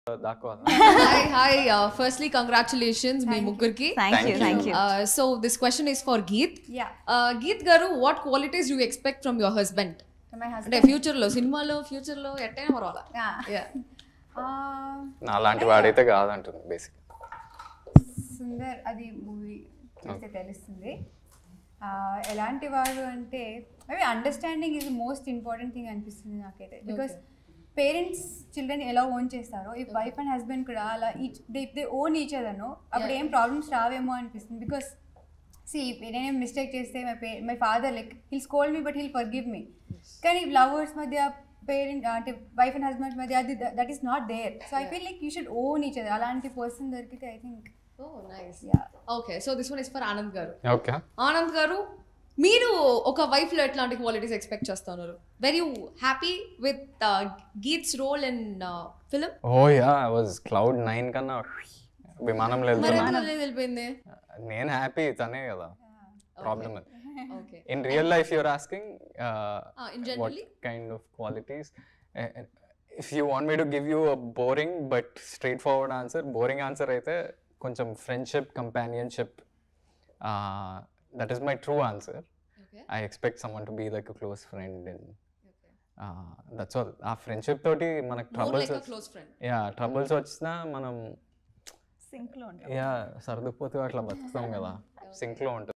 దాక్కోవాలి hi hi firstly congratulations మీ ముగ్గురికి thank you thank you so this question is for Geeth Yeah. Geeth garu what qualities you expect from your husband My అంటే husband. Future లో సినిమాలో future లో ఎట్టైనా పర్వాలా Yeah. Yeah. Uh, నా లాంటి వాడైతే కాదంటుంది బేసిక్ సుందర్ అది మూవీ చూస్తే తెలుస్తుంది Ah, ఎలాంటి వాడు అంటే అవి understanding is most important thing అనిపిస్తుంది నాకైతే బికాస్ పేరెంట్స్ చిల్డ్రన్ ఎలా ఓన్ చేస్తారో ఈ వైఫ్ అండ్ హస్బెండ్ కూడా అలా each they they own each అదను అప్పుడు ఏం ప్రాబ్లమ్స్ రావేమో అనిపిస్తుంది బికాస్ సి నేనేం మిస్టేక్ చేస్తే my pa my father like he'll scold me but he'll forgive me కానీ లవర్స్ మధ్య పేరెంట్ అంటే వైఫ్ అండ్ హస్బెండ్ మధ్య అది that is not there so I feel like you should own each other అలాంటి person దొరికితే I think oh nice Yeah. Okay so this one is for Anand garu okay Anand garu మీరు ఒక wife లో ఎట్లాంటి qualities expect చేస్తున్నారు very you happy with Geeth's role in film oh yeah I was cloud nine కన్నా విమానంలో మరి వెళ్తున్నా ఎందుకు వదిలేసి వెళ్ళిపోయింది నేను హ్యాపీ తనే కదా ప్రాబ్లమ్ అది okay in real life you're asking in what generally? Kind of qualities if you want me to give you a boring but straightforward answer boring answer అయితే కొంచెం friendship companionship that is my true answer okay I expect someone to be like a close friend and that's all ఆ friendship తోటి మనకు more troubles like close friend yeah troubles వచ్చినా మనం sync లో ఉంటాం yeah సర్దుకుపోతే అట్లా బతుకుతాం కదా సింక్లో ఉంటుంది